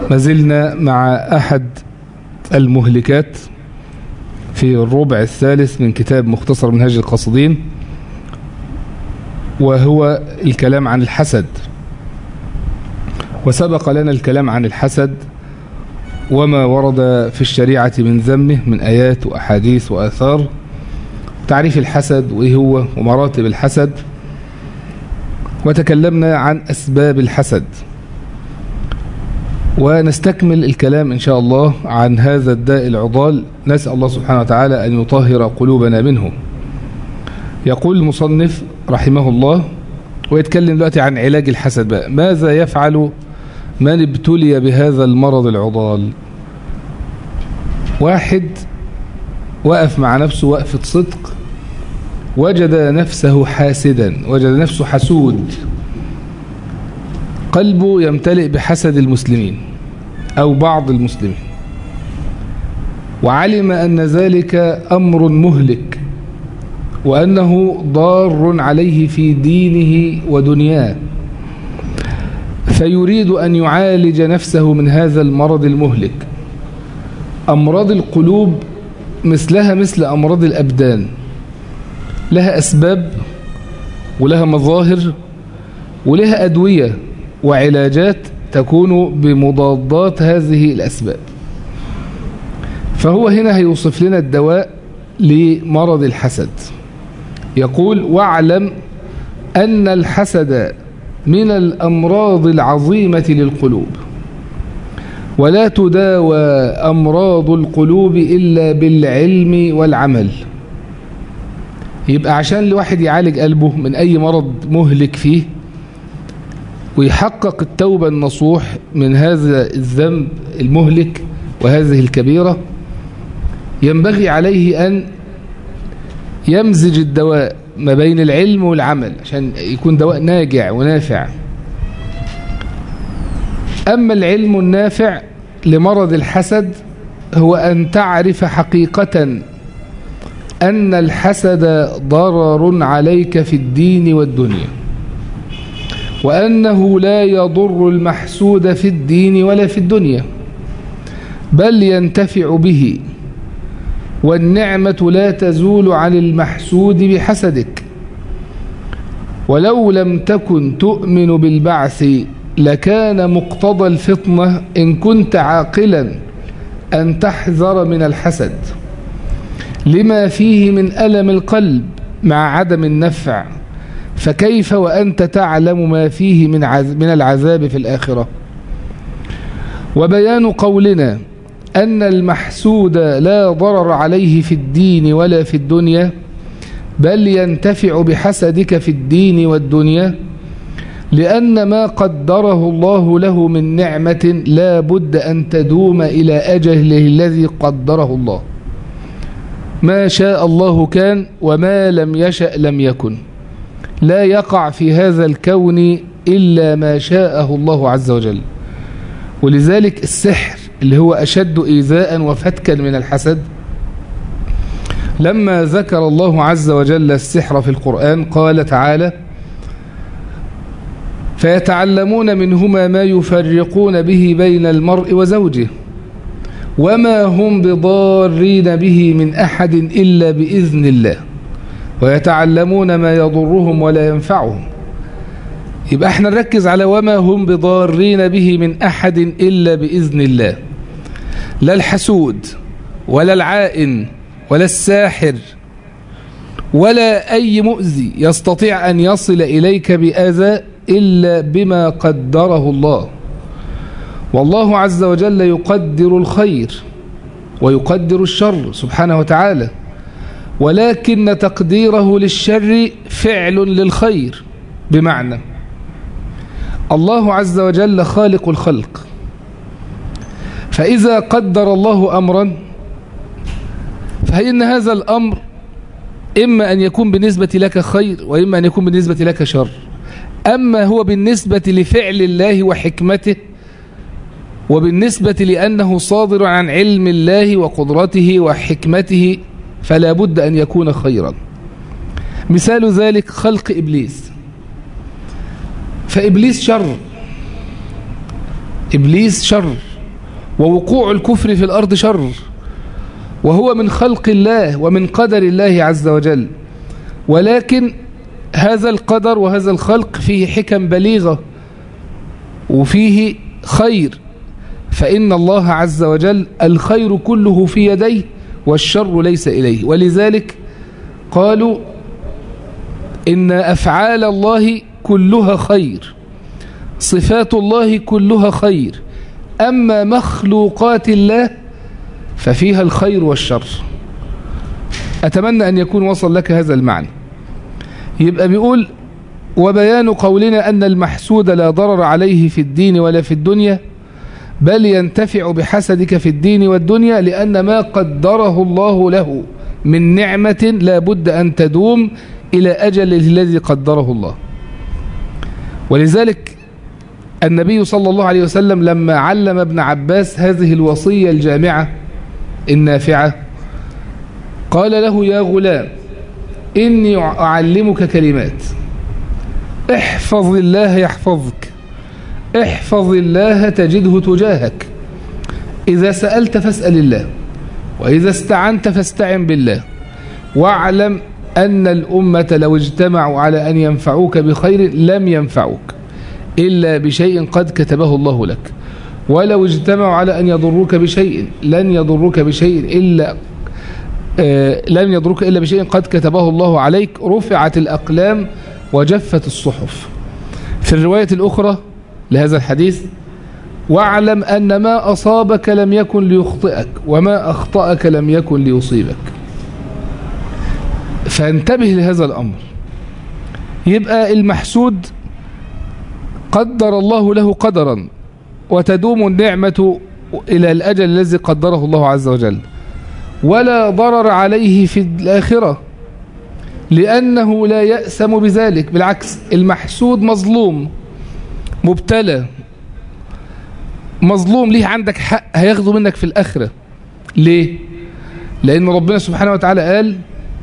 ما زلنا مع أحد المهلكات في الربع الثالث من كتاب مختصر منهج القصدين وهو الكلام عن الحسد وسبق لنا الكلام عن الحسد وما ورد في الشريعة من ذمه من آيات وأحاديث وآثار تعريف الحسد وإيه هو ومراتب الحسد وتكلمنا عن أسباب الحسد ونستكمل الكلام إن شاء الله عن هذا الداء العضال نسأل الله سبحانه وتعالى أن يطهر قلوبنا منه يقول المصنف رحمه الله ويتكلم دلوقتي عن علاج الحسد بقى ماذا يفعل من ابتلي بهذا المرض العضال واحد وقف مع نفسه وقفة صدق وجد نفسه حاسدا وجد نفسه حسود قلبه يمتلئ بحسد المسلمين أو بعض المسلمين وعلم أن ذلك أمر مهلك وأنه ضار عليه في دينه ودنياه فيريد أن يعالج نفسه من هذا المرض المهلك أمراض القلوب مثلها مثل أمراض الأبدان لها أسباب ولها مظاهر ولها أدوية وعلاجات تكون بمضادات هذه الأسباب فهو هنا هيوصف لنا الدواء لمرض الحسد يقول واعلم أن الحسد من الأمراض العظيمة للقلوب ولا تداوى أمراض القلوب إلا بالعلم والعمل يبقى عشان الواحد يعالج قلبه من أي مرض مهلك فيه ويحقق التوبة النصوح من هذا الذنب المهلك وهذه الكبيرة ينبغي عليه أن يمزج الدواء ما بين العلم والعمل عشان يكون دواء ناجع ونافع أما العلم النافع لمرض الحسد هو أن تعرف حقيقة أن الحسد ضرر عليك في الدين والدنيا وأنه لا يضر المحسود في الدين ولا في الدنيا بل ينتفع به والنعمة لا تزول عن المحسود بحسدك ولو لم تكن تؤمن بالبعث لكان مقتضى الفطنة إن كنت عاقلا أن تحذر من الحسد لما فيه من ألم القلب مع عدم النفع فكيف وأنت تعلم ما فيه من من العذاب في الآخرة وبيان قولنا أن المحسود لا ضرر عليه في الدين ولا في الدنيا بل ينتفع بحسدك في الدين والدنيا لأن ما قدره الله له من نعمة لا بد أن تدوم إلى أجله الذي قدره الله ما شاء الله كان وما لم يشأ لم يكن لا يقع في هذا الكون إلا ما شاءه الله عز وجل ولذلك السحر اللي هو أشد إيذاء وفتكا من الحسد لما ذكر الله عز وجل السحر في القرآن قال تعالى فيتعلمون منهما ما يفرقون به بين المرء وزوجه وما هم بضارين به من أحد إلا بإذن الله ويتعلمون ما يضرهم ولا ينفعهم يبقى احنا نركز على وما هم بضارين به من أحد إلا بإذن الله لا الحسود ولا العائن ولا الساحر ولا أي مؤذي يستطيع أن يصل إليك بأذى إلا بما قدره الله والله عز وجل يقدر الخير ويقدر الشر سبحانه وتعالى ولكن تقديره للشر فعل للخير بمعنى الله عز وجل خالق الخلق فإذا قدر الله أمرا فإن هذا الأمر إما أن يكون بالنسبة لك خير وإما أن يكون بالنسبة لك شر أما هو بالنسبة لفعل الله وحكمته وبالنسبة لأنه صادر عن علم الله وقدرته وحكمته فلا بد أن يكون خيرا مثال ذلك خلق إبليس فإبليس شر إبليس شر ووقوع الكفر في الأرض شر وهو من خلق الله ومن قدر الله عز وجل ولكن هذا القدر وهذا الخلق فيه حكم بليغة وفيه خير فإن الله عز وجل الخير كله في يديه والشر ليس إليه ولذلك قالوا إن أفعال الله كلها خير صفات الله كلها خير أما مخلوقات الله ففيها الخير والشر أتمنى أن يكون وصل لك هذا المعنى يبقى بيقول وبيان قولنا أن المحسود لا ضرر عليه في الدين ولا في الدنيا بل ينتفع بحسدك في الدين والدنيا لأن ما قدره الله له من نعمة لا بد أن تدوم إلى أجل الذي قدره الله ولذلك النبي صلى الله عليه وسلم لما علم ابن عباس هذه الوصية الجامعة النافعة قال له يا غلام إني أعلمك كلمات احفظ الله يحفظك احفظ الله تجده تجاهك إذا سألت فاسأل الله وإذا استعنت فاستعن بالله واعلم أن الأمة لو اجتمعوا على أن ينفعوك بخير لم ينفعوك إلا بشيء قد كتبه الله لك ولو اجتمعوا على أن يضروك بشيء لن يضروك بشيء إلا آه لن يضروك إلا بشيء قد كتبه الله عليك رفعت الأقلام وجفت الصحف في الرواية الأخرى لهذا الحديث واعلم أن ما أصابك لم يكن ليخطئك وما أخطأك لم يكن ليصيبك فانتبه لهذا الأمر يبقى المحسود قدر الله له قدرا وتدوم النعمة إلى الأجل الذي قدره الله عز وجل ولا ضرر عليه في الآخرة لأنه لا يأسم بذلك بالعكس المحسود مظلوم مبتلى مظلوم ليه عندك حق هياخده منك في الآخرة ليه لأن ربنا سبحانه وتعالى قال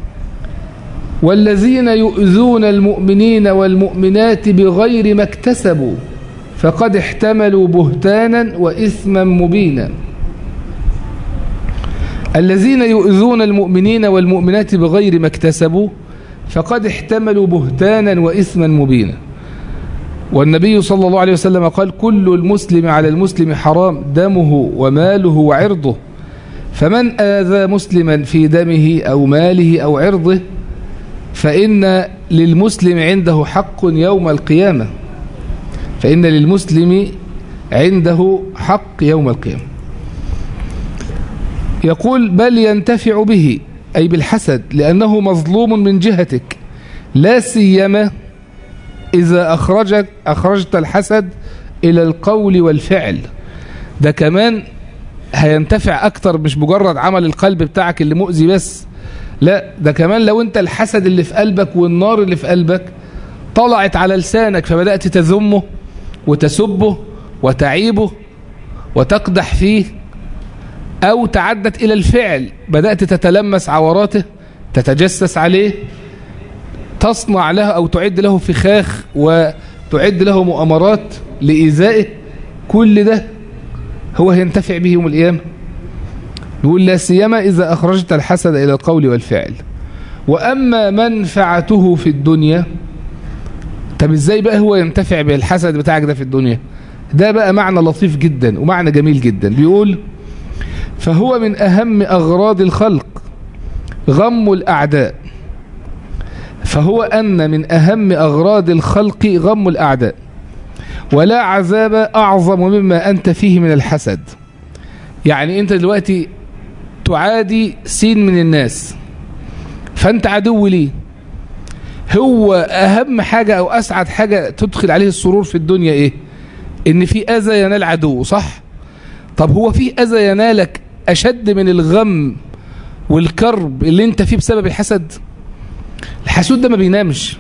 والذين يؤذون المؤمنين والمؤمنات بغير ما اكتسبوا فقد احتملوا بهتانا وإثما مبينا الذين يؤذون المؤمنين والمؤمنات بغير ما اكتسبوا فقد احتملوا بهتانا وإثما مبينا والنبي صلى الله عليه وسلم قال كل المسلم على المسلم حرام دمه وماله وعرضه فمن آذى مسلما في دمه أو ماله أو عرضه فإن للمسلم عنده حق يوم القيامة فإن للمسلم عنده حق يوم القيامة يقول بل ينتفع به أي بالحسد لأنه مظلوم من جهتك لا سيما إذا أخرجك أخرجت الحسد إلى القول والفعل ده كمان هينتفع أكتر مش مجرد عمل القلب بتاعك اللي مؤذي بس لا ده كمان لو انت الحسد اللي في قلبك والنار اللي في قلبك طلعت على لسانك فبدأت تذمه وتسبه وتعيبه وتقدح فيه أو تعدت إلى الفعل بدأت تتلمس عوراته تتجسس عليه تصنع له أو تعد له فخاخ وتعد له مؤامرات لإيذائه كل ده هو هينتفع به يوم القيامة يقول لا سيما إذا أخرجت الحسد إلى القول والفعل وأما منفعته في الدنيا طب إزاي بقى هو ينتفع بالحسد بتاعك ده في الدنيا ده بقى معنى لطيف جدا ومعنى جميل جدا بيقول فهو من أهم أغراض الخلق غم الأعداء فهو أن من أهم أغراض الخلق غم الأعداء ولا عذاب أعظم مما أنت فيه من الحسد يعني أنت دلوقتي تعادي سين من الناس فأنت عدو ليه هو أهم حاجة أو أسعد حاجة تدخل عليه السرور في الدنيا إيه إن في أذى ينال عدو صح طب هو في أذى ينالك أشد من الغم والكرب اللي انت فيه بسبب الحسد الحسود ده ما بينامش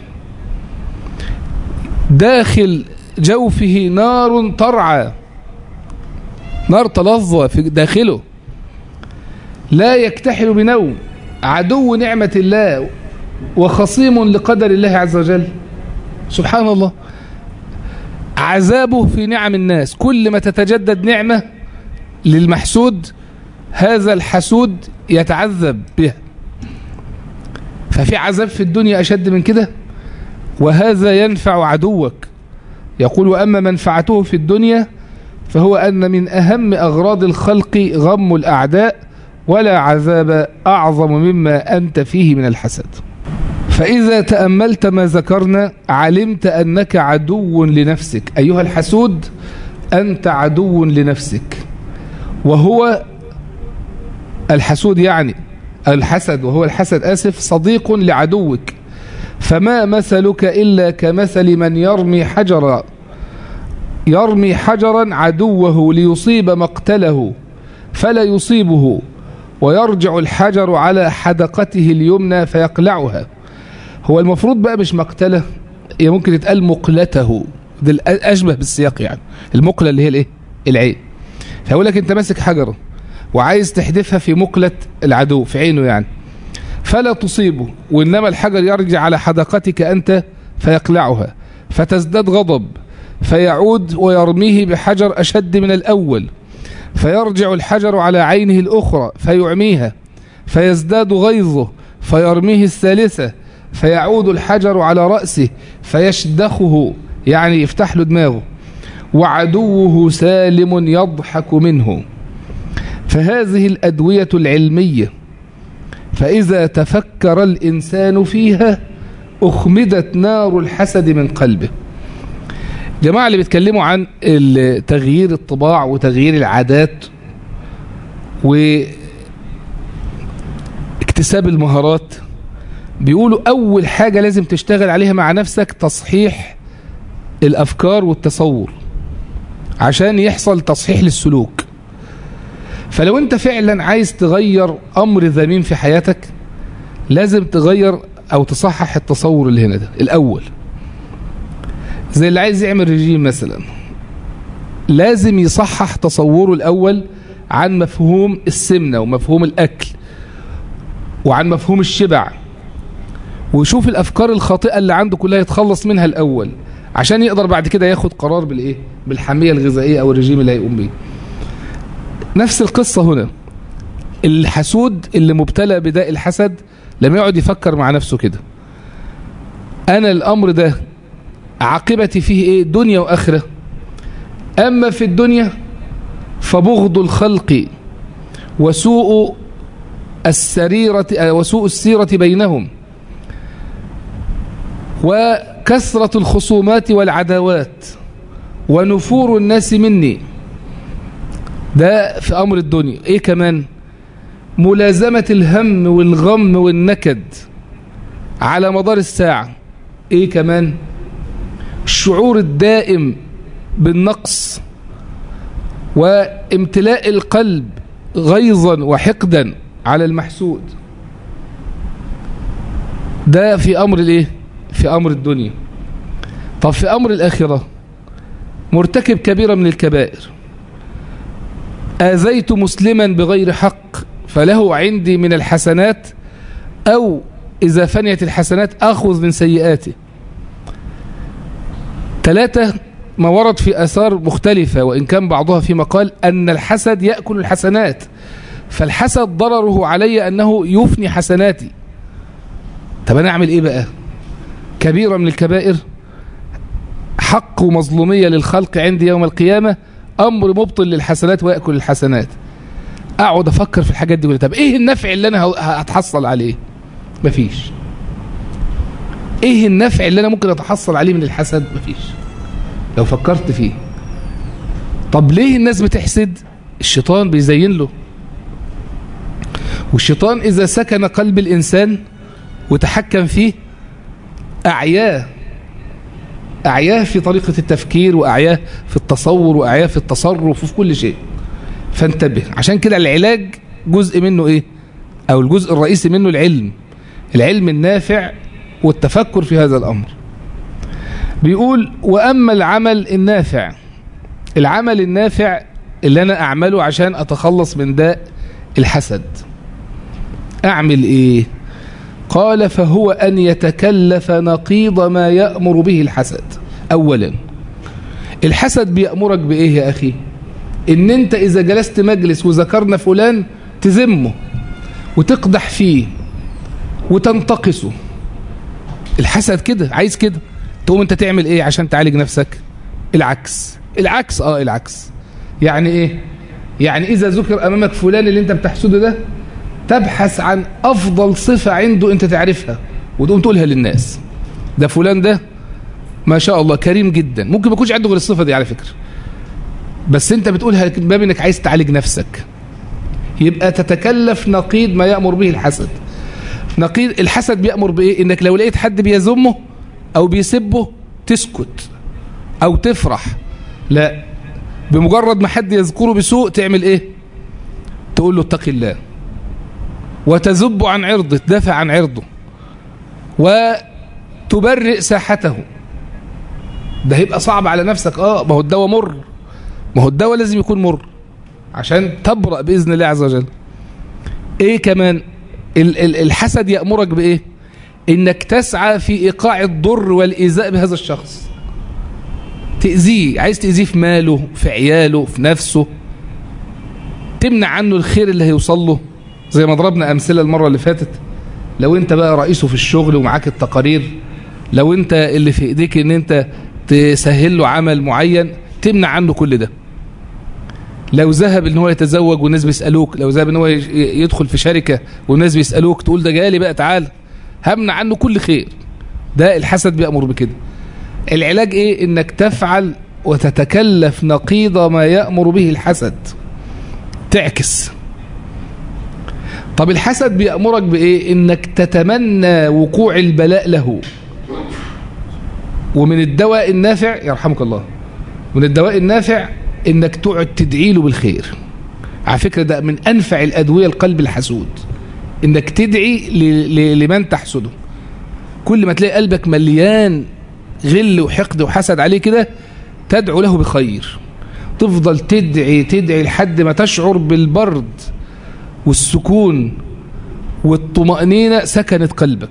داخل جوفه نار ترعى نار تلظى في داخله لا يكتحل بنوم عدو نعمة الله وخصيم لقدر الله عز وجل سبحان الله عذابه في نعم الناس كل ما تتجدد نعمة للمحسود هذا الحسود يتعذب بها ففي عذاب في الدنيا أشد من كده وهذا ينفع عدوك يقول وأما منفعته في الدنيا فهو أن من أهم أغراض الخلق غم الأعداء ولا عذاب أعظم مما أنت فيه من الحسد فإذا تأملت ما ذكرنا علمت أنك عدو لنفسك أيها الحسود أنت عدو لنفسك وهو الحسود يعني الحسد وهو الحسد آسف صديق لعدوك فما مثلك إلا كمثل من يرمي حجرا يرمي حجرا عدوه ليصيب مقتله فلا يصيبه ويرجع الحجر على حدقته اليمنى فيقلعها هو المفروض بقى مش مقتله هي ممكن يتقال مقلته ده أشبه بالسياق يعني المقلة اللي هي الايه العين فيقول لك انت ماسك حجرة وعايز تحدفها في مقلة العدو في عينه يعني فلا تصيبه وإنما الحجر يرجع على حدقتك أنت فيقلعها فتزداد غضب فيعود ويرميه بحجر أشد من الأول فيرجع الحجر على عينه الأخرى فيعميها فيزداد غيظه فيرميه الثالثة فيعود الحجر على رأسه فيشدخه يعني يفتح له دماغه وعدوه سالم يضحك منه فهذه الأدوية العلمية فإذا تفكر الإنسان فيها أخمدت نار الحسد من قلبه جماعة اللي بيتكلموا عن تغيير الطباع وتغيير العادات واكتساب المهارات بيقولوا أول حاجة لازم تشتغل عليها مع نفسك تصحيح الأفكار والتصور عشان يحصل تصحيح للسلوك فلو انت فعلا عايز تغير أمر ذميم في حياتك لازم تغير أو تصحح التصور اللي هنا ده الأول زي اللي عايز يعمل رجيم مثلا لازم يصحح تصوره الأول عن مفهوم السمنة ومفهوم الأكل وعن مفهوم الشبع ويشوف الأفكار الخاطئة اللي عنده كلها يتخلص منها الأول عشان يقدر بعد كده ياخد قرار بالإيه بالحمية الغذائية أو الرجيم اللي هيقوم بيه نفس القصة هنا الحسود اللي مبتلى بداء الحسد لما يقعد يفكر مع نفسه كده أنا الأمر ده عاقبتي فيه إيه دنيا وآخرة أما في الدنيا فبغض الخلق وسوء السريرة وسوء السيرة بينهم وكثرة الخصومات والعداوات ونفور الناس مني ده في أمر الدنيا إيه كمان ملازمة الهم والغم والنكد على مدار الساعة إيه كمان الشعور الدائم بالنقص وامتلاء القلب غيظا وحقدا على المحسود ده في أمر الإيه في أمر الدنيا طب في أمر الآخرة مرتكب كبيرة من الكبائر آذيت مسلما بغير حق فله عندي من الحسنات أو إذا فنيت الحسنات أخذ من سيئاته ثلاثة ما ورد في أثار مختلفة وإن كان بعضها في مقال أن الحسد يأكل الحسنات فالحسد ضرره علي أنه يفني حسناتي طب أنا أعمل إيه بقى كبيرة من الكبائر حق ومظلومية للخلق عندي يوم القيامة أمر مبطل للحسنات ويأكل الحسنات أقعد أفكر في الحاجات دي طب إيه النفع اللي أنا هتحصل عليه مفيش إيه النفع اللي أنا ممكن أتحصل عليه من الحسد مفيش لو فكرت فيه طب ليه الناس بتحسد الشيطان بيزين له والشيطان إذا سكن قلب الإنسان وتحكم فيه أعياه أعياه في طريقة التفكير وأعياه في التصور وأعياه في التصرف وفي كل شيء فانتبه عشان كده العلاج جزء منه إيه أو الجزء الرئيسي منه العلم العلم النافع والتفكر في هذا الأمر بيقول وأما العمل النافع العمل النافع اللي أنا أعمله عشان أتخلص من داء الحسد أعمل إيه قال فهو أن يتكلف نقيض ما يأمر به الحسد أولا الحسد بيأمرك بإيه يا أخي ان انت اذا جلست مجلس وذكرنا فلان تذمه وتقدح فيه وتنتقصه الحسد كده عايز كده تقوم انت تعمل ايه عشان تعالج نفسك العكس العكس اه العكس يعني ايه يعني اذا ذكر امامك فلان اللي انت بتحسده ده تبحث عن افضل صفة عنده انت تعرفها وتقوم تقولها للناس ده فلان ده ما شاء الله كريم جدا ممكن ما يكونش عنده غير الصفة دي على فكرة بس انت بتقولها باب انك عايز تعالج نفسك يبقى تتكلف نقيض ما يأمر به الحسد نقيض الحسد بيأمر بإيه إنك لو لقيت حد بيذمه أو بيسبه تسكت أو تفرح لا بمجرد ما حد يذكره بسوء تعمل إيه تقول له اتق الله وتذب عن عرضه تدافع عن عرضه وتبرئ ساحته ده هيبقى صعب على نفسك اه ما هو الدواء مر ما هو الدواء لازم يكون مر عشان تبرأ بإذن الله عز وجل ايه كمان الحسد يأمرك بإيه إنك تسعى في إيقاع الضر والإيذاء بهذا الشخص تأذيه عايز تأذيه في ماله في عياله في نفسه تمنع عنه الخير اللي هيوصل له زي ما ضربنا أمثلة المرة اللي فاتت لو انت بقى رئيسه في الشغل ومعاك التقارير لو انت اللي في ايديك ان انت تسهل له عمل معين تمنع عنه كل ده لو ذهب ان هو يتزوج والناس بيسالوك لو ذهب ان هو يدخل في شركه والناس بيسالوك تقول ده جالي بقى تعال همنع عنه كل خير ده الحسد بيامر بكده العلاج ايه انك تفعل وتتكلف نقيض ما يامر به الحسد تعكس طب الحسد بيامرك بايه انك تتمنى وقوع البلاء له ومن الدواء النافع يرحمك الله من الدواء النافع انك تقعد تدعي له بالخير على فكرة ده من انفع الادوية القلب الحسود انك تدعي لمن تحسده كل ما تلاقي قلبك مليان غل وحقد وحسد عليه كده تدعو له بخير تفضل تدعي تدعي لحد ما تشعر بالبرد والسكون والطمأنينة سكنت قلبك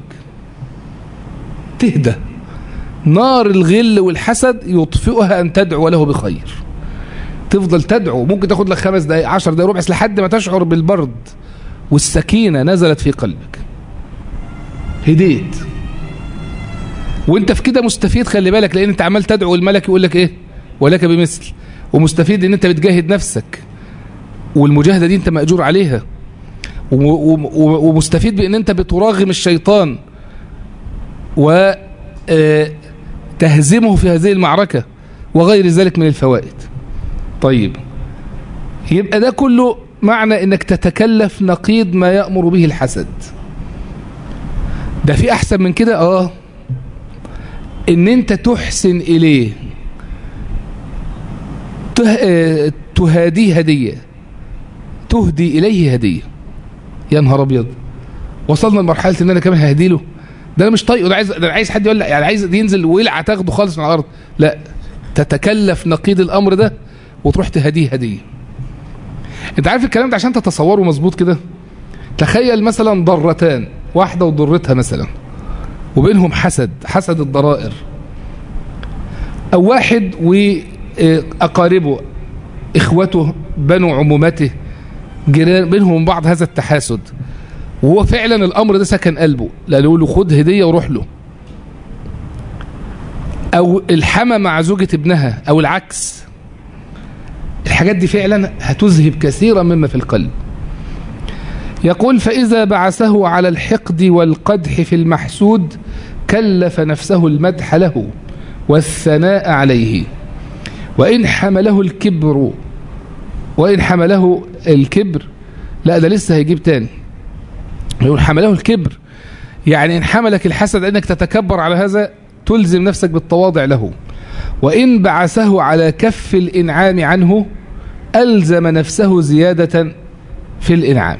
تهدى نار الغل والحسد يطفئها أن تدعو له بخير تفضل تدعو ممكن تاخد لك خمس دقائق عشر دقائق ربع لحد ما تشعر بالبرد والسكينة نزلت في قلبك هديت وانت في كده مستفيد خلي بالك لان انت عمال تدعو الملك يقول لك ايه ولك بمثل ومستفيد ان انت بتجاهد نفسك والمجاهدة دي انت مأجور عليها ومستفيد بان انت بتراغم الشيطان و تهزمه في هذه المعركة وغير ذلك من الفوائد طيب يبقى ده كله معنى انك تتكلف نقيض ما يأمر به الحسد ده في احسن من كده اه ان انت تحسن اليه تهاديه هدية تهدي اليه هدية يا نهار ابيض وصلنا لمرحلة ان انا كمان ههدي له ده انا مش طايقه ده عايز ده عايز حد يقول لا يعني عايز ينزل ويلع تاخده خالص من الارض لا تتكلف نقيض الامر ده وتروح تهديه هديه انت عارف الكلام ده عشان تتصوره مظبوط كده تخيل مثلا ضرتان واحده وضرتها مثلا وبينهم حسد حسد الضرائر او واحد واقاربه اخوته بنو عمومته جيران بينهم بعض هذا التحاسد وهو فعلا الامر ده سكن قلبه لا يقول له خد هديه وروح له او الحما مع زوجة ابنها او العكس الحاجات دي فعلا هتذهب كثيرا مما في القلب يقول فإذا بعثه على الحقد والقدح في المحسود كلف نفسه المدح له والثناء عليه وإن حمله الكبر وإن حمله الكبر لا ده لسه هيجيب تاني يقول حمله الكبر يعني إن حملك الحسد أنك تتكبر على هذا تلزم نفسك بالتواضع له وإن بعثه على كف الإنعام عنه ألزم نفسه زيادة في الإنعام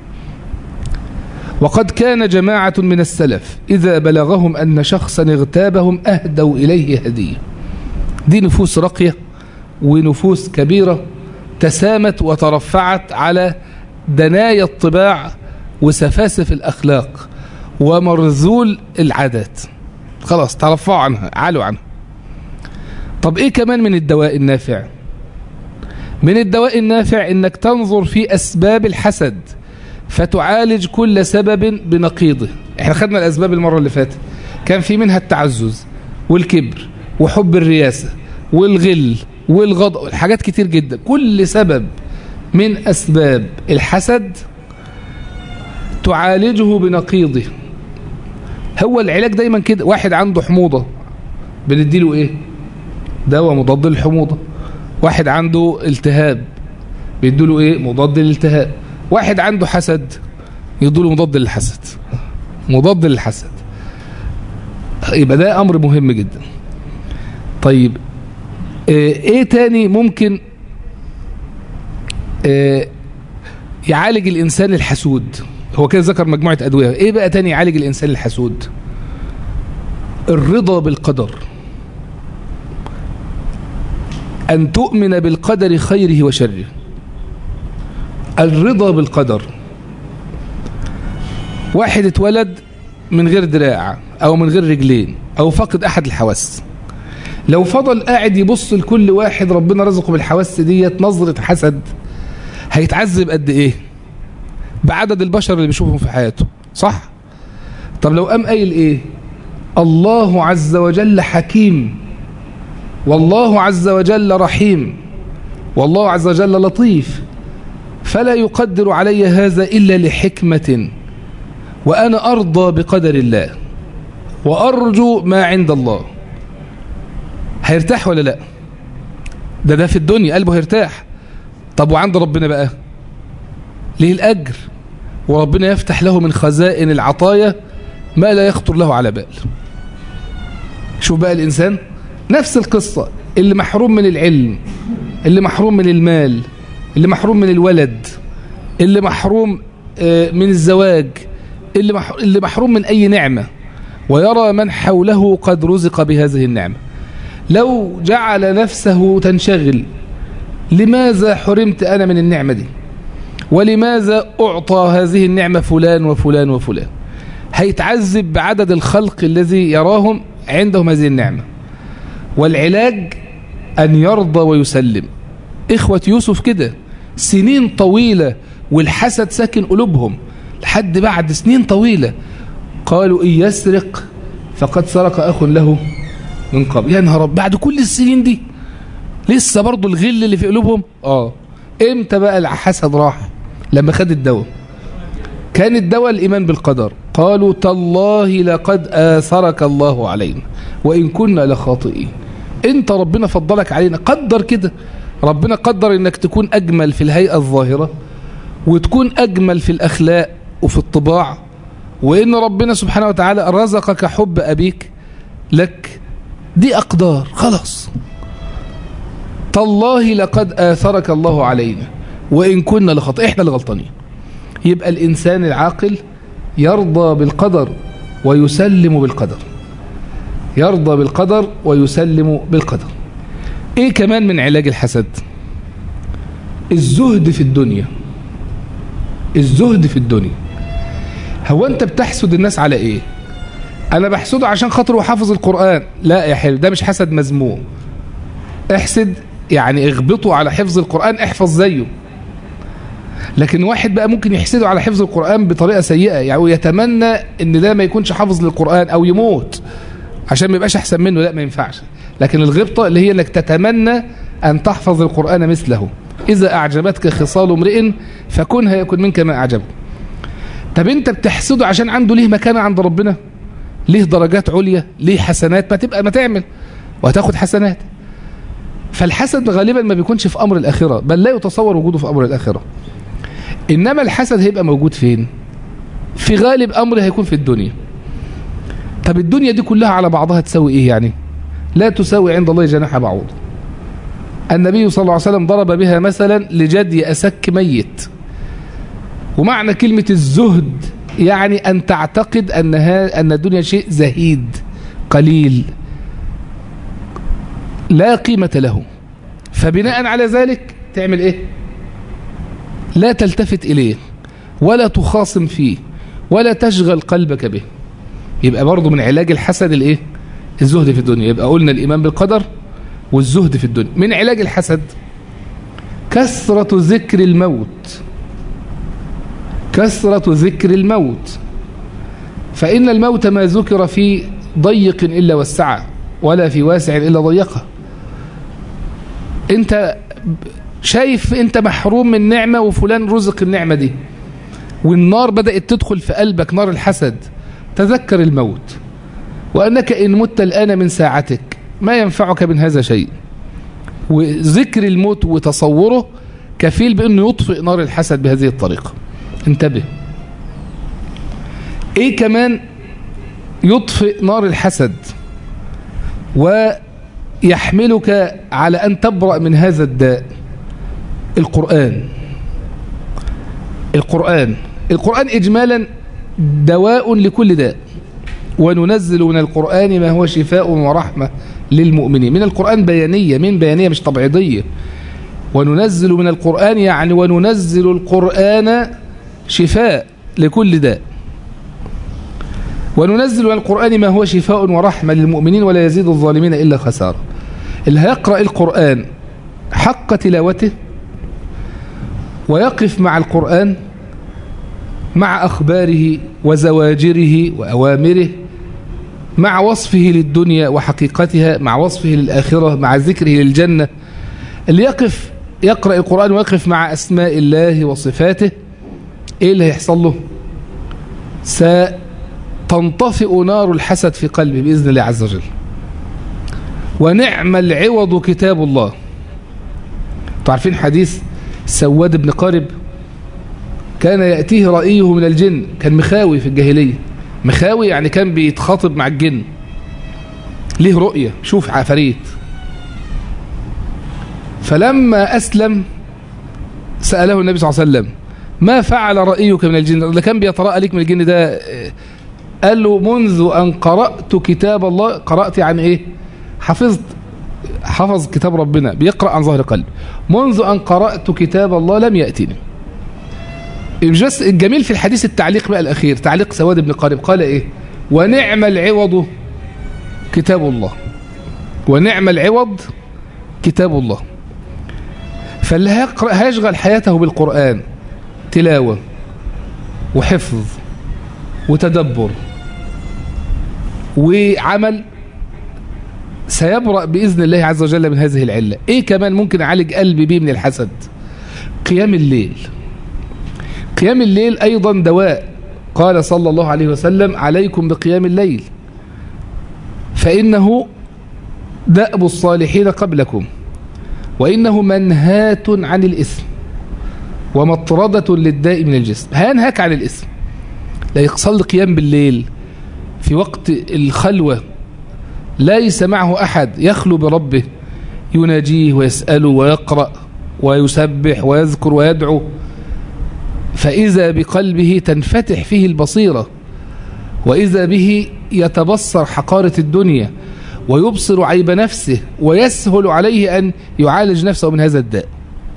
وقد كان جماعة من السلف إذا بلغهم أن شخصا اغتابهم أهدوا إليه هدية دي نفوس رقية ونفوس كبيرة تسامت وترفعت على دنايا الطباع وسفاسف الأخلاق ومرذول العادات خلاص ترفعوا عنها علوا عنها طب ايه كمان من الدواء النافع من الدواء النافع انك تنظر في اسباب الحسد فتعالج كل سبب بنقيضه احنا خدنا الاسباب المرة اللي فاتت كان في منها التعزز والكبر وحب الرياسة والغل والغضب حاجات كتير جدا كل سبب من اسباب الحسد تعالجه بنقيضه هو العلاج دايما كده واحد عنده حموضة بنديله ايه دواء مضاد للحموضة واحد عنده التهاب بيدوله ايه مضاد للالتهاب واحد عنده حسد يدوله مضاد للحسد مضاد للحسد يبقى ده امر مهم جدا طيب ايه تاني ممكن اه يعالج الانسان الحسود هو كده ذكر مجموعة ادوية ايه بقى تاني يعالج الانسان الحسود الرضا بالقدر أن تؤمن بالقدر خيره وشره الرضا بالقدر واحد اتولد من غير دراع أو من غير رجلين أو فقد أحد الحواس لو فضل قاعد يبص لكل واحد ربنا رزقه بالحواس ديت نظرة حسد هيتعذب قد إيه بعدد البشر اللي بيشوفهم في حياته صح طب لو قام قايل إيه الله عز وجل حكيم والله عز وجل رحيم والله عز وجل لطيف فلا يقدر علي هذا إلا لحكمة وأنا أرضى بقدر الله وأرجو ما عند الله هيرتاح ولا لا ده ده في الدنيا قلبه هيرتاح طب وعند ربنا بقى ليه الأجر وربنا يفتح له من خزائن العطايا ما لا يخطر له على بال شوف بقى الإنسان نفس القصة اللي محروم من العلم اللي محروم من المال اللي محروم من الولد اللي محروم من الزواج اللي اللي محروم من أي نعمة ويرى من حوله قد رزق بهذه النعمة لو جعل نفسه تنشغل لماذا حرمت أنا من النعمة دي ولماذا أعطى هذه النعمة فلان وفلان وفلان هيتعذب بعدد الخلق الذي يراهم عندهم هذه النعمة والعلاج أن يرضى ويسلم إخوة يوسف كده سنين طويلة والحسد ساكن قلوبهم لحد بعد سنين طويلة قالوا إن يسرق فقد سرق أخ له من قبل يا نهار بعد كل السنين دي لسه برضو الغل اللي في قلوبهم اه امتى بقى الحسد راح لما خد الدواء كان الدواء الإيمان بالقدر قالوا تالله لقد آثرك الله علينا وإن كنا لخاطئين انت ربنا فضلك علينا قدر كده ربنا قدر انك تكون اجمل في الهيئة الظاهرة وتكون اجمل في الاخلاق وفي الطباع وان ربنا سبحانه وتعالى رزقك حب ابيك لك دي اقدار خلاص تالله لقد آثرك الله علينا وإن كنا لخطأ إحنا الغلطانين يبقى الإنسان العاقل يرضى بالقدر ويسلم بالقدر يرضى بالقدر ويسلم بالقدر ايه كمان من علاج الحسد الزهد في الدنيا الزهد في الدنيا هو انت بتحسد الناس على ايه انا بحسده عشان خاطره حافظ القرآن لا يا حلو ده مش حسد مذموم احسد يعني اغبطه على حفظ القرآن احفظ زيه لكن واحد بقى ممكن يحسده على حفظ القرآن بطريقة سيئة يعني يتمنى ان ده ما يكونش حافظ للقرآن او يموت عشان ما يبقاش احسن منه لا ما ينفعش لكن الغبطة اللي هي انك تتمنى ان تحفظ القرآن مثله اذا اعجبتك خصال امرئ فكنها يكون منك ما اعجبه طب انت بتحسده عشان عنده ليه مكانة عند ربنا ليه درجات عليا ليه حسنات ما تبقى ما تعمل وهتاخد حسنات فالحسد غالبا ما بيكونش في امر الاخرة بل لا يتصور وجوده في امر الاخرة انما الحسد هيبقى موجود فين في غالب امر هيكون في الدنيا طب الدنيا دي كلها على بعضها تساوي ايه يعني لا تساوي عند الله جناح بعوض النبي صلى الله عليه وسلم ضرب بها مثلا لجدي أسك ميت ومعنى كلمة الزهد يعني أن تعتقد أن, أن الدنيا شيء زهيد قليل لا قيمة له فبناء على ذلك تعمل ايه لا تلتفت إليه ولا تخاصم فيه ولا تشغل قلبك به يبقى برضه من علاج الحسد الايه الزهد في الدنيا يبقى قلنا الإيمان بالقدر والزهد في الدنيا من علاج الحسد كثرة ذكر الموت كثرة ذكر الموت فإن الموت ما ذكر في ضيق إلا والسعة ولا في واسع إلا ضيقه انت شايف انت محروم من نعمة وفلان رزق النعمة دي والنار بدأت تدخل في قلبك نار الحسد تذكر الموت وأنك إن مت الآن من ساعتك ما ينفعك من هذا شيء وذكر الموت وتصوره كفيل بأنه يطفئ نار الحسد بهذه الطريقة انتبه ايه كمان يطفئ نار الحسد ويحملك على أن تبرأ من هذا الداء القرآن القرآن القرآن إجمالا دواء لكل داء وننزل من القرآن ما هو شفاء ورحمة للمؤمنين من القرآن بيانية من بيانية مش تبعيضية وننزل من القرآن يعني وننزل القرآن شفاء لكل داء وننزل من القرآن ما هو شفاء ورحمة للمؤمنين ولا يزيد الظالمين إلا خسارة اللي هيقرأ القرآن حق تلاوته ويقف مع القرآن مع أخباره وزواجره وأوامره مع وصفه للدنيا وحقيقتها مع وصفه للآخرة مع ذكره للجنة اللي يقف يقرأ القرآن ويقف مع أسماء الله وصفاته إيه اللي هيحصل له ستنطفئ نار الحسد في قلبه بإذن الله عز وجل ونعم العوض كتاب الله تعرفين حديث سواد بن قارب كان يأتيه رأيه من الجن كان مخاوي في الجاهلية مخاوي يعني كان بيتخاطب مع الجن ليه رؤية شوف عفاريت فلما أسلم سأله النبي صلى الله عليه وسلم ما فعل رأيك من الجن اللي كان بيترأى لك من الجن ده قال له منذ أن قرأت كتاب الله قرأت عن إيه حفظت حفظ كتاب ربنا بيقرأ عن ظهر قلب منذ أن قرأت كتاب الله لم يأتني مش بس الجميل في الحديث التعليق بقى الأخير تعليق سواد بن قارب قال إيه ونعم العوض كتاب الله ونعم العوض كتاب الله فاللي هيقرأ هيشغل حياته بالقرآن تلاوة وحفظ وتدبر وعمل سيبرأ بإذن الله عز وجل من هذه العلة إيه كمان ممكن أعالج قلبي بيه من الحسد قيام الليل قيام الليل أيضا دواء قال صلى الله عليه وسلم عليكم بقيام الليل فإنه دأب الصالحين قبلكم وإنه منهات عن الإثم ومطردة للداء من الجسم هينهاك عن الإثم لا يصلي قيام بالليل في وقت الخلوة ليس معه أحد يخلو بربه يناجيه ويسأله ويقرأ ويسبح ويذكر ويدعو فإذا بقلبه تنفتح فيه البصيرة وإذا به يتبصر حقارة الدنيا ويبصر عيب نفسه ويسهل عليه أن يعالج نفسه من هذا الداء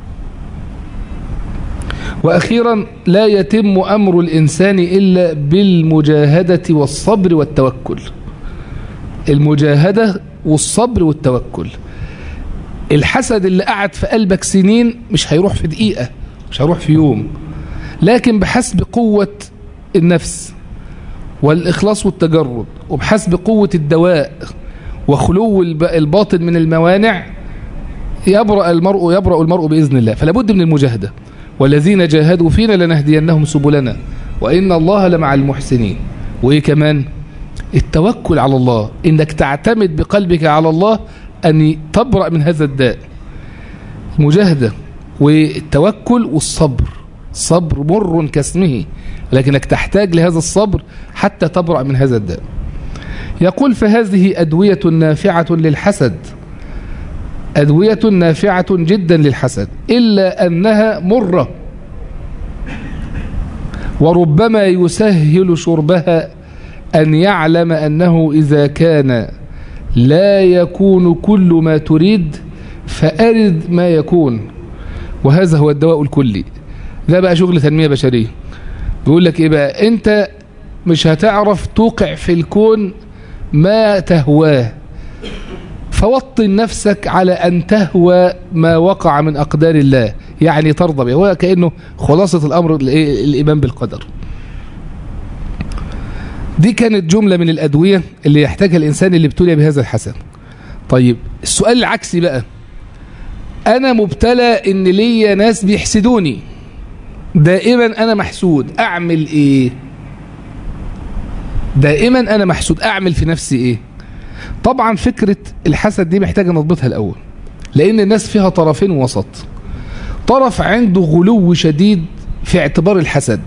وأخيرا لا يتم أمر الإنسان إلا بالمجاهدة والصبر والتوكل المجاهدة والصبر والتوكل الحسد اللي قعد في قلبك سنين مش هيروح في دقيقة مش هيروح في يوم لكن بحسب قوة النفس والإخلاص والتجرد وبحسب قوة الدواء وخلو الباطن من الموانع يبرأ المرء يبرأ المرء بإذن الله فلا بد من المجاهدة والذين جاهدوا فينا لنهدينهم سبلنا وإن الله لمع المحسنين وإيه كمان التوكل على الله إنك تعتمد بقلبك على الله أن تبرأ من هذا الداء المجاهدة والتوكل والصبر صبر مر كاسمه لكنك تحتاج لهذا الصبر حتى تبرأ من هذا الداء يقول فهذه أدوية نافعة للحسد أدوية نافعة جدا للحسد إلا أنها مرة وربما يسهل شربها أن يعلم أنه إذا كان لا يكون كل ما تريد فأرد ما يكون وهذا هو الدواء الكلي ده بقى شغل تنمية بشرية بيقول لك إيه بقى أنت مش هتعرف توقع في الكون ما تهواه فوطن نفسك على أن تهوى ما وقع من أقدار الله يعني ترضى به هو كأنه خلاصة الأمر الإيمان بالقدر دي كانت جملة من الأدوية اللي يحتاجها الإنسان اللي ابتلي بهذا الحسن طيب السؤال العكسي بقى أنا مبتلى إن ليا ناس بيحسدوني دائما أنا محسود أعمل إيه دائما أنا محسود أعمل في نفسي إيه طبعا فكرة الحسد دي محتاجة نضبطها الأول لأن الناس فيها طرفين وسط طرف عنده غلو شديد في اعتبار الحسد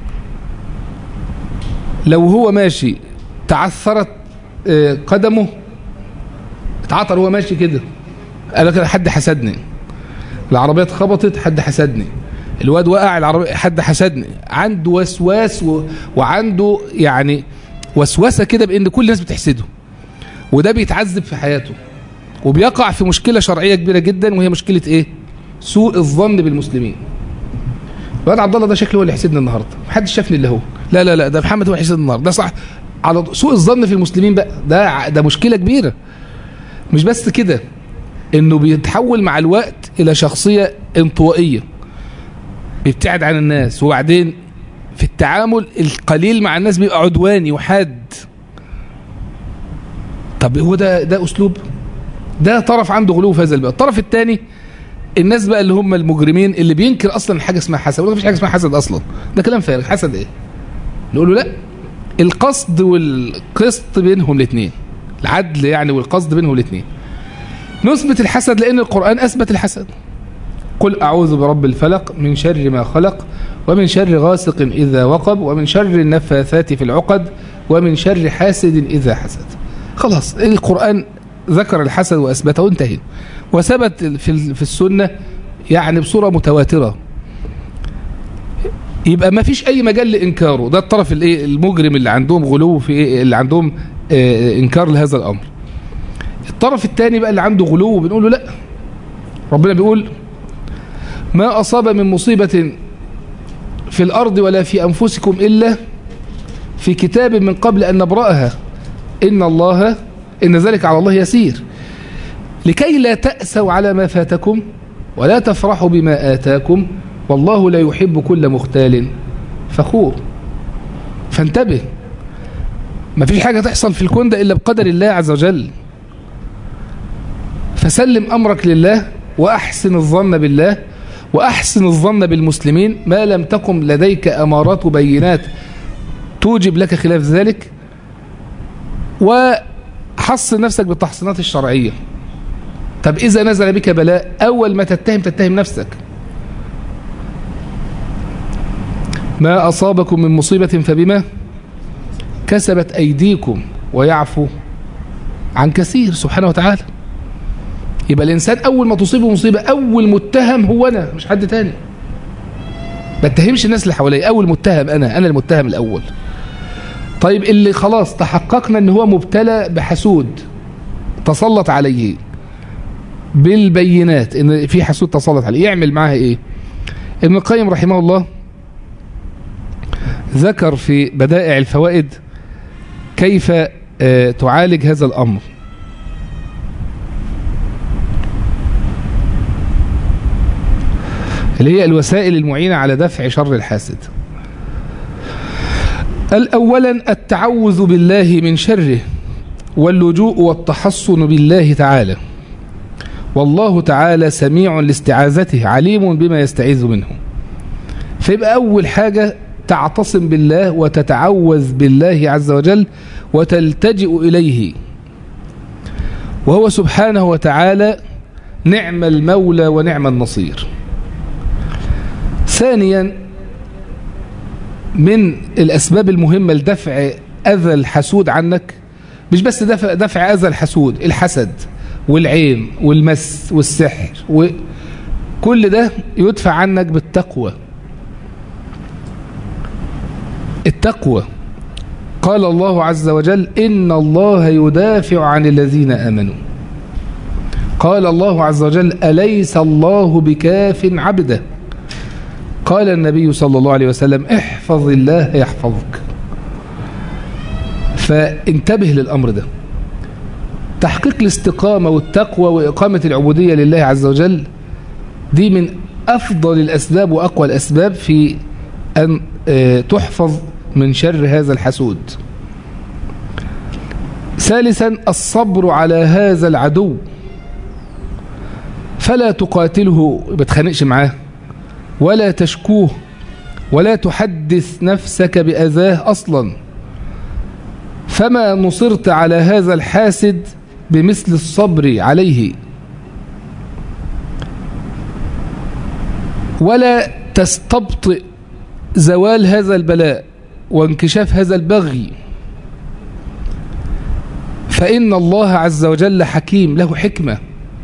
لو هو ماشي تعثرت قدمه اتعطر هو ماشي كده قال لك حد حسدني العربية اتخبطت حد حسدني الواد وقع العربية حد حسدني عنده وسواس و... وعنده يعني وسوسة كده بان كل الناس بتحسده وده بيتعذب في حياته وبيقع في مشكلة شرعية كبيرة جدا وهي مشكلة ايه سوء الظن بالمسلمين الواد عبد الله ده شكله هو اللي حسدني النهارده محدش شافني الا هو لا لا لا ده محمد هو حسدني النهارده ده صح على سوء الظن في المسلمين بقى ده ده مشكلة كبيرة مش بس كده انه بيتحول مع الوقت الى شخصية انطوائية بيبتعد عن الناس وبعدين في التعامل القليل مع الناس بيبقى عدواني وحاد طب هو ده ده اسلوب ده طرف عنده غلو في هذا الباب الطرف الثاني الناس بقى اللي هم المجرمين اللي بينكر اصلا حاجه اسمها حسد ولا مفيش حاجه اسمها حسد اصلا ده كلام فارغ حسد ايه نقول له لا القصد والقسط بينهم الاثنين العدل يعني والقصد بينهم الاثنين نثبت الحسد لان القران اثبت الحسد قل اعوذ برب الفلق من شر ما خلق ومن شر غاسق اذا وقب ومن شر النفاثات في العقد ومن شر حاسد اذا حسد خلاص القران ذكر الحسد واثبته وانتهينا وثبت في في السنه يعني بصوره متواتره يبقى ما فيش اي مجال لانكاره ده الطرف الايه المجرم اللي عندهم غلو في إيه اللي عندهم آه انكار لهذا الامر الطرف الثاني بقى اللي عنده غلو بنقول له لا ربنا بيقول ما اصاب من مصيبه في الارض ولا في انفسكم الا في كتاب من قبل ان نبراها ان الله ان ذلك على الله يسير لكي لا تأسوا على ما فاتكم ولا تفرحوا بما آتاكم والله لا يحب كل مختال فخور فانتبه ما فيش حاجة تحصل في الكون ده إلا بقدر الله عز وجل فسلم أمرك لله وأحسن الظن بالله وأحسن الظن بالمسلمين ما لم تقم لديك أمارات وبينات توجب لك خلاف ذلك وحصن نفسك بالتحصينات الشرعية طب إذا نزل بك بلاء أول ما تتهم تتهم نفسك ما أصابكم من مصيبة فبما كسبت أيديكم ويعفو عن كثير سبحانه وتعالى يبقى الإنسان أول ما تصيبه مصيبة أول متهم هو أنا مش حد تاني ما اتهمش الناس اللي حواليا أول متهم أنا أنا المتهم الأول طيب اللي خلاص تحققنا ان هو مبتلى بحسود تسلط عليه بالبينات ان في حسود تسلط عليه يعمل معاها ايه ابن القيم رحمه الله ذكر في بدائع الفوائد كيف تعالج هذا الامر اللي هي الوسائل المعينة على دفع شر الحاسد الأولا التعوذ بالله من شره واللجوء والتحصن بالله تعالى والله تعالى سميع لاستعاذته عليم بما يستعيذ منه فيبقى أول حاجة تعتصم بالله وتتعوذ بالله عز وجل وتلتجئ إليه وهو سبحانه وتعالى نعم المولى ونعم النصير ثانيا من الأسباب المهمة لدفع أذى الحسود عنك مش بس دفع, دفع أذى الحسود الحسد والعين والمس والسحر وكل ده يدفع عنك بالتقوى التقوى قال الله عز وجل إن الله يدافع عن الذين آمنوا قال الله عز وجل أليس الله بكاف عبده قال النبي صلى الله عليه وسلم احفظ الله يحفظك فانتبه للأمر ده تحقيق الاستقامة والتقوى وإقامة العبودية لله عز وجل دي من أفضل الأسباب وأقوى الأسباب في أن تحفظ من شر هذا الحسود ثالثا الصبر على هذا العدو فلا تقاتله بتخانقش معاه ولا تشكوه ولا تحدث نفسك بأذاه أصلا فما نصرت على هذا الحاسد بمثل الصبر عليه ولا تستبطئ زوال هذا البلاء وانكشاف هذا البغي فإن الله عز وجل حكيم له حكمة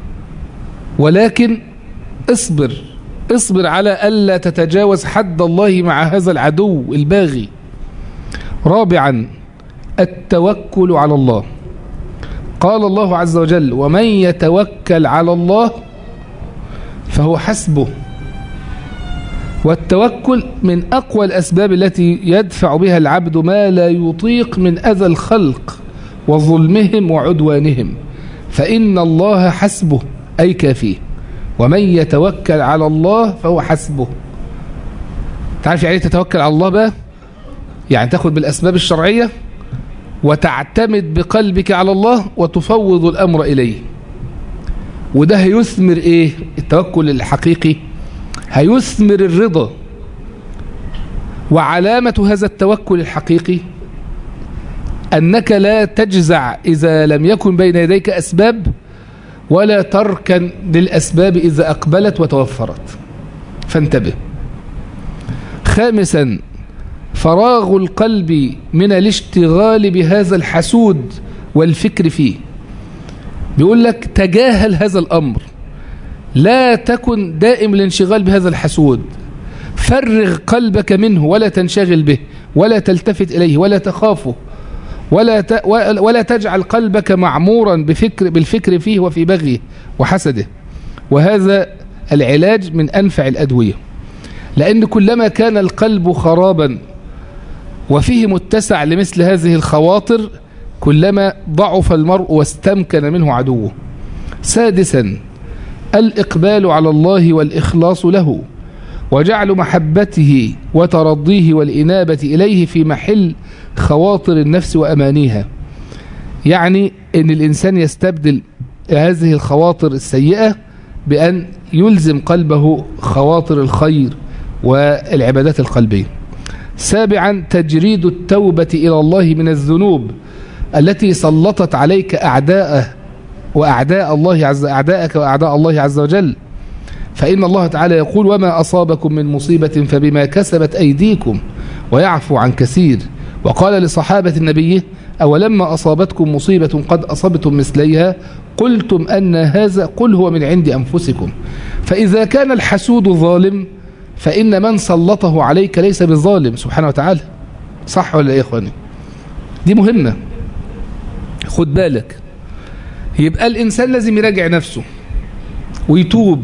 ولكن اصبر اصبر على ألا تتجاوز حد الله مع هذا العدو الباغي رابعا التوكل على الله قال الله عز وجل ومن يتوكل على الله فهو حسبه والتوكل من أقوى الأسباب التي يدفع بها العبد ما لا يطيق من أذى الخلق وظلمهم وعدوانهم فإن الله حسبه أي كافيه ومن يتوكل على الله فهو حسبه تعرف يعني تتوكل على الله بقى يعني تاخد بالأسباب الشرعية وتعتمد بقلبك على الله وتفوض الأمر إليه وده هيثمر إيه التوكل الحقيقي هيثمر الرضا وعلامة هذا التوكل الحقيقي أنك لا تجزع إذا لم يكن بين يديك أسباب ولا تركن للأسباب إذا أقبلت وتوفرت فانتبه خامسا فراغ القلب من الاشتغال بهذا الحسود والفكر فيه بيقول لك تجاهل هذا الأمر لا تكن دائم الانشغال بهذا الحسود فرغ قلبك منه ولا تنشغل به ولا تلتفت إليه ولا تخافه ولا ولا تجعل قلبك معمورا بفكر بالفكر فيه وفي بغيه وحسده وهذا العلاج من أنفع الأدوية لأن كلما كان القلب خرابا وفيه متسع لمثل هذه الخواطر كلما ضعف المرء واستمكن منه عدوه سادسا الإقبال على الله والإخلاص له وجعل محبته وترضيه والإنابة إليه في محل خواطر النفس وأمانيها يعني أن الإنسان يستبدل هذه الخواطر السيئة بأن يلزم قلبه خواطر الخير والعبادات القلبية سابعا تجريد التوبة إلى الله من الذنوب التي سلطت عليك أعداءه وأعداء الله عز أعداءك وأعداء الله عز وجل فإن الله تعالى يقول وما أصابكم من مصيبة فبما كسبت أيديكم ويعفو عن كثير وقال لصحابة النبي أولما أصابتكم مصيبة قد أصبتم مثليها قلتم أن هذا قل هو من عند أنفسكم فإذا كان الحسود ظالم فإن من سلطه عليك ليس بالظالم سبحانه وتعالى صح ولا إيه يا إخواني دي مهمة خد بالك يبقى الإنسان لازم يراجع نفسه ويتوب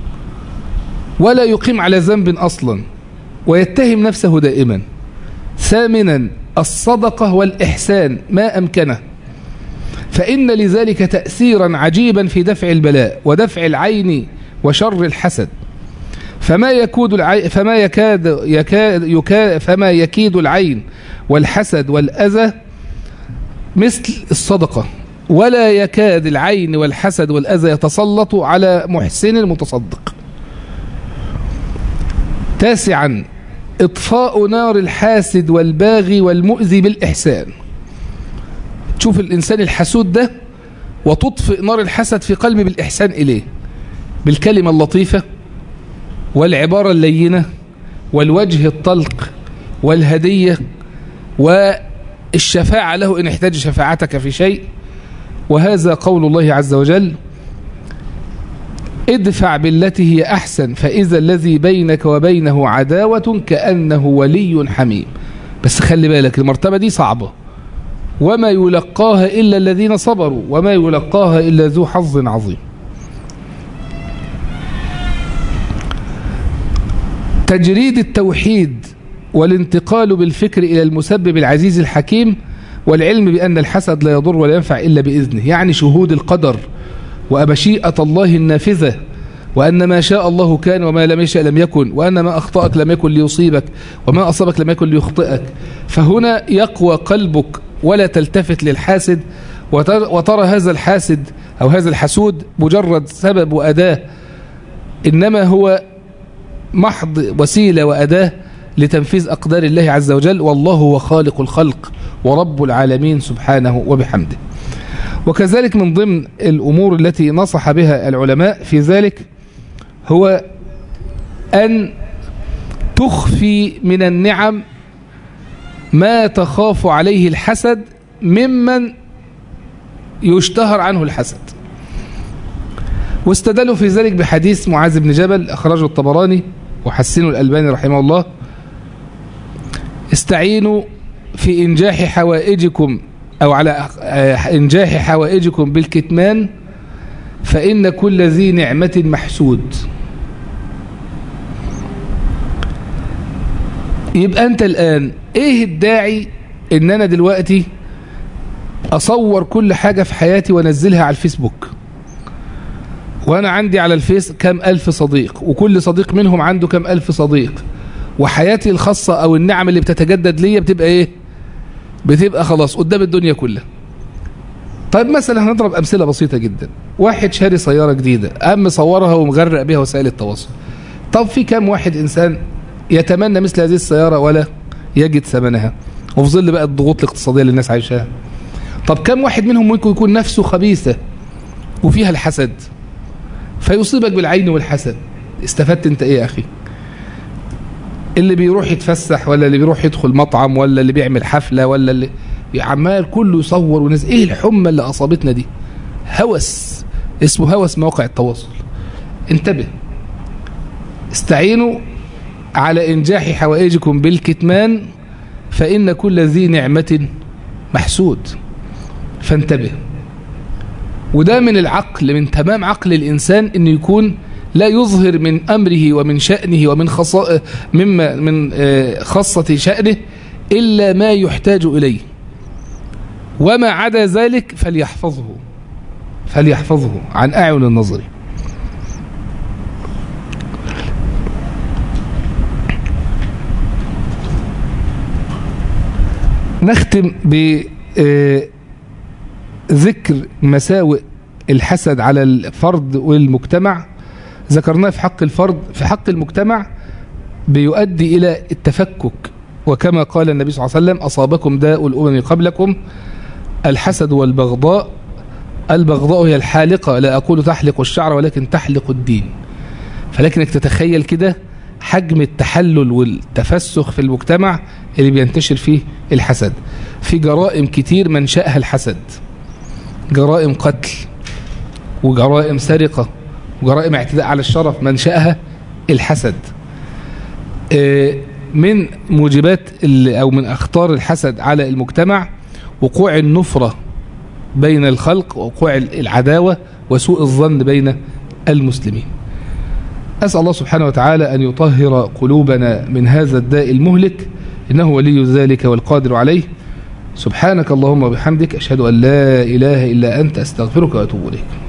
ولا يقيم على ذنب أصلا ويتهم نفسه دائما ثامنا الصدقة والإحسان ما أمكنه فإن لذلك تأثيرا عجيبا في دفع البلاء ودفع العين وشر الحسد فما يكاد العين فما يكاد يكاد يكاد فما يكيد العين والحسد والأذى مثل الصدقة ولا يكاد العين والحسد والأذى يتسلط على محسن متصدق تاسعا إطفاء نار الحاسد والباغي والمؤذي بالإحسان تشوف الإنسان الحسود ده وتطفئ نار الحسد في قلبه بالإحسان إليه بالكلمة اللطيفة والعبارة اللينة والوجه الطلق والهدية والشفاعة له إن احتاج شفاعتك في شيء وهذا قول الله عز وجل ادفع بالتي هي أحسن فإذا الذي بينك وبينه عداوة كأنه ولي حميم بس خلي بالك المرتبة دي صعبة وما يلقاها إلا الذين صبروا وما يلقاها إلا ذو حظ عظيم تجريد التوحيد والانتقال بالفكر إلى المسبب العزيز الحكيم والعلم بأن الحسد لا يضر ولا ينفع إلا بإذنه يعني شهود القدر ومشيئة الله النافذة وأن ما شاء الله كان وما لم يشاء لم يكن وأن ما أخطأك لم يكن ليصيبك وما أصابك لم يكن ليخطئك فهنا يقوى قلبك ولا تلتفت للحاسد وترى هذا الحاسد أو هذا الحسود مجرد سبب وأداة إنما هو محض وسيلة وأداة لتنفيذ أقدار الله عز وجل والله هو خالق الخلق ورب العالمين سبحانه وبحمده وكذلك من ضمن الأمور التي نصح بها العلماء في ذلك هو أن تخفي من النعم ما تخاف عليه الحسد ممن يشتهر عنه الحسد واستدلوا في ذلك بحديث معاذ بن جبل أخرجه الطبراني وحسنه الألباني رحمه الله استعينوا في إنجاح حوائجكم أو على إنجاح حوائجكم بالكتمان فإن كل ذي نعمة محسود يبقى أنت الآن إيه الداعي إن أنا دلوقتي أصور كل حاجة في حياتي وانزلها على الفيسبوك وأنا عندي على الفيس كم ألف صديق وكل صديق منهم عنده كم ألف صديق وحياتي الخاصة أو النعم اللي بتتجدد ليا بتبقى إيه بتبقى خلاص قدام الدنيا كلها طيب مثلا هنضرب أمثلة بسيطة جدا واحد شاري سيارة جديدة قام مصورها ومغرق بها وسائل التواصل طب في كم واحد إنسان يتمنى مثل هذه السيارة ولا يجد ثمنها وفي ظل بقى الضغوط الاقتصادية اللي الناس عايشاها طب كم واحد منهم ممكن يكون نفسه خبيثة وفيها الحسد فيصيبك بالعين والحسد استفدت انت ايه يا اخي اللي بيروح يتفسح ولا اللي بيروح يدخل مطعم ولا اللي بيعمل حفلة ولا اللي عمال كله يصور وناس ايه الحمى اللي اصابتنا دي هوس اسمه هوس مواقع التواصل انتبه استعينوا على انجاح حوائجكم بالكتمان فإن كل ذي نعمة محسود فانتبه وده من العقل من تمام عقل الإنسان أنه يكون لا يظهر من أمره ومن شأنه ومن خصاء مما من خاصة شأنه إلا ما يحتاج إليه وما عدا ذلك فليحفظه فليحفظه عن أعين النظر نختم بذكر مساوئ الحسد على الفرد والمجتمع ذكرناه في حق الفرد في حق المجتمع بيؤدي إلى التفكك وكما قال النبي صلى الله عليه وسلم أصابكم داء الأمم قبلكم الحسد والبغضاء البغضاء هي الحالقة لا أقول تحلق الشعر ولكن تحلق الدين فلكنك تتخيل كده حجم التحلل والتفسخ في المجتمع اللي بينتشر فيه الحسد في جرائم كتير منشأها الحسد جرائم قتل وجرائم سرقة وجرائم اعتداء على الشرف منشأها الحسد من موجبات أو من أخطار الحسد على المجتمع وقوع النفرة بين الخلق ووقوع العداوة وسوء الظن بين المسلمين أسأل الله سبحانه وتعالى أن يطهر قلوبنا من هذا الداء المهلك إنه ولي ذلك والقادر عليه سبحانك اللهم وبحمدك أشهد أن لا إله إلا أنت أستغفرك وأتوب إليك